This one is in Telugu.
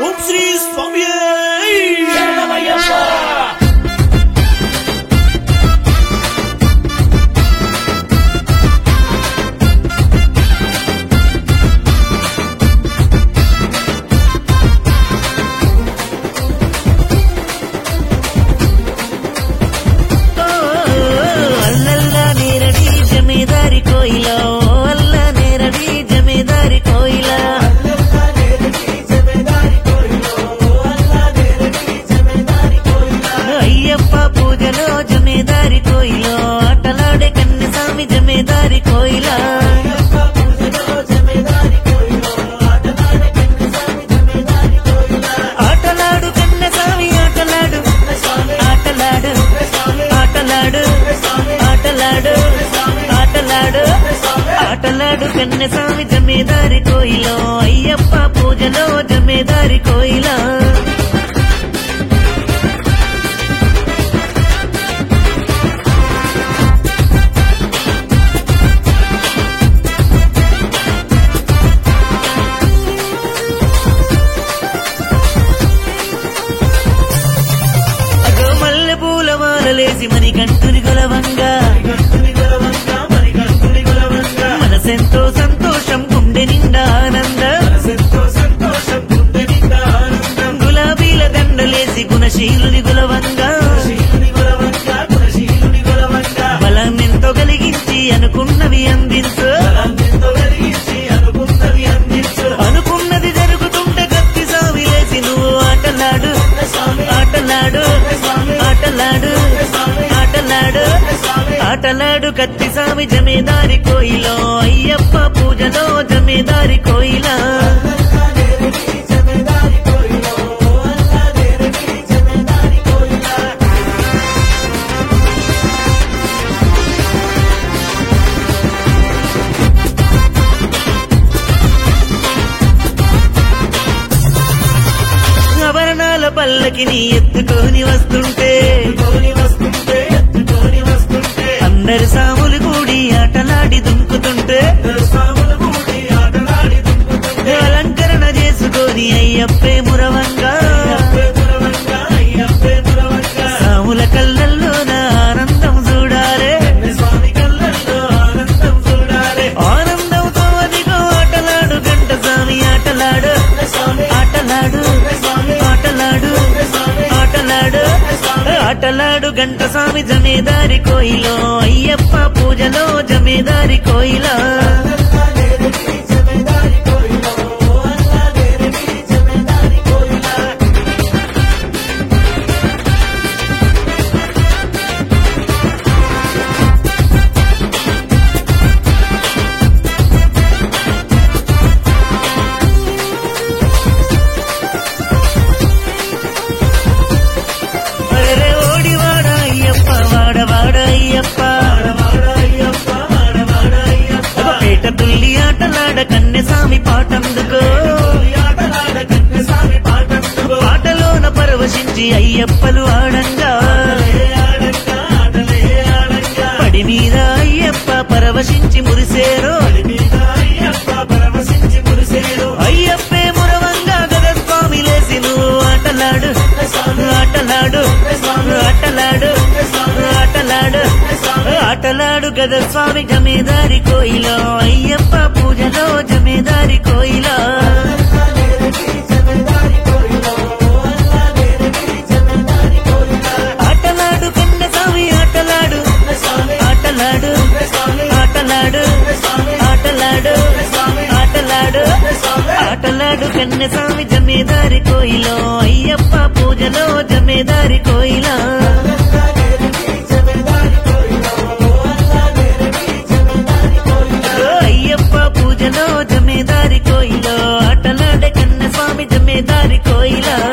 ఓం శ్రీ స్వామి అల్లల్ల నేరడి జమీదారి కోయిలో అల్ల నేరడి జమీదారి కోయిలా అయ్యప్ప పూజలో జమీదారి కోయిలో ఆటలాడే కన్నెస్వామి జమీదారి కోయిలా ఆటలాడు కన్నెస్వామి ఆటలాడు ఆటలాడు ఆటలాడు ఆటలాడు ఆటలాడు ఆటలాడు కన్నెస్వామి జమీదారి కోయిలో అయ్యప్ప పూజలో జమీదారి కోయిలా అగో మల్లె పూల మాలలేసి మని కంటుని గొలవంగా మనసెంతో సంతోషం గుండె నిండా ఆనంద గులాబీల దండలేసి గుణశీలుని గులవంగా బలం ఎంతో కలిగించి అనుకున్నవి అందించు అనుకున్నది జరుగుతుంటే కత్తి సావిలేసి నువ్వు ఆటలాడు ఆటలాడు ఆటలాడు ఆటలాడు ఆటలాడు కత్తి సామి జమీదారి కోయిలో అయ్యప్ప పూజలో జమీదారి కోయిలా ఆభరణాల పల్లకిని ఎత్తుకొని వస్తుంటే అందరి సాములు కూడి ఆటలాడి దుంకుతుంటే అలంకరణ చేసుకొని అయ్యప్పే మురవంగా సాముల కళ్ళల్లోన ఆనందం చూడాలే ఆనందంతో అదిగో ఆటలాడు గంట స్వామి ఆటలాడు ఆటలాడు ఆటలాడు ఆటలాడు ఆటలాడు గంట స్వామి జమీదారి కోయిలో అయ్యప్ప పూజలో జమీదారి కోయిలా అరే ఓడి వాడ అయ్యప్ప వాడ వాడ అయ్యప్ప పేట తుల్లి ఆటలాడ కన్నెసామి పాటందుకో పాటలోన పరవశించి అయ్యప్పలు ఆడంగా పడి మీద అయ్యప్ప పరవశించి మురిసేరో అయ్యప్పే మురవంగా గదస్వామి లేసి నువ్వు ఆటలాడు ఆటలాడు ఆటలాడు ఆటలాడు ఆటలాడు గదస్వామి జమీదారి కోయిలో అయ్యప్ప పూజలో జమీదారి కోయిలో ఆటలాడు కన్నస్వామి ఆటలాడు ఆటలాడు ఆటలాడు ఆటలాడు ఆటలాడు ఆటలాడు కన్నస్వామి జమీదారి కోయిలో అయ్యప్ప పూజలో జమీదారి కోయిలా ఓ అయ్యప్ప పూజలో జమీదారి కోయిలో ఆటలాడే కన్నస్వామి జమీదారి కోయిలా